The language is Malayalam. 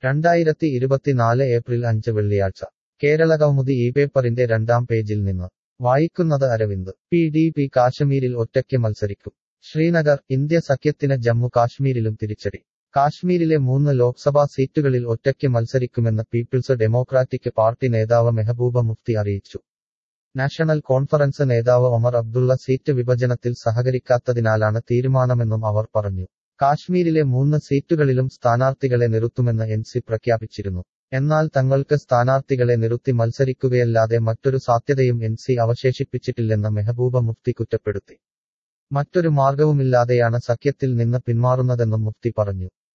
രണ്ടായിരത്തി ഇരുപത്തിനാല് ഏപ്രിൽ അഞ്ച് വെള്ളിയാഴ്ച കേരളകൗമുദി ഈ പേപ്പറിന്റെ രണ്ടാം പേജിൽ നിന്ന് വായിക്കുന്നത് അരവിന്ദ് പി ഡി പി കാശ്മീരിൽ ഒറ്റയ്ക്ക് മത്സരിക്കും ശ്രീനഗർ ഇന്ത്യ സഖ്യത്തിന് ജമ്മു കാശ്മീരിലും തിരിച്ചടി കാശ്മീരിലെ മൂന്ന് ലോക്സഭാ സീറ്റുകളിൽ ഒറ്റയ്ക്ക് മത്സരിക്കുമെന്ന് പീപ്പിൾസ് ഡെമോക്രാറ്റിക് പാർട്ടി നേതാവ് മെഹബൂബ മുഫ്തി അറിയിച്ചു നാഷണൽ കോൺഫറൻസ് നേതാവ് ഒമർ അബ്ദുള്ള സീറ്റ് വിഭജനത്തിൽ സഹകരിക്കാത്തതിനാലാണ് തീരുമാനമെന്നും അവർ പറഞ്ഞു കാശ്മീരിലെ മൂന്ന് സീറ്റുകളിലും സ്ഥാനാർത്ഥികളെ നിർത്തുമെന്ന് എൻ സി പ്രഖ്യാപിച്ചിരുന്നു എന്നാൽ തങ്ങൾക്ക് സ്ഥാനാർത്ഥികളെ നിർത്തി മത്സരിക്കുകയല്ലാതെ മറ്റൊരു സാധ്യതയും എൻ സി അവശേഷിപ്പിച്ചിട്ടില്ലെന്ന് മെഹബൂബ മുഫ്തി കുറ്റപ്പെടുത്തി മറ്റൊരു മാർഗവുമില്ലാതെയാണ് സഖ്യത്തിൽ നിന്ന് പിന്മാറുന്നതെന്നും മുഫ്തി പറഞ്ഞു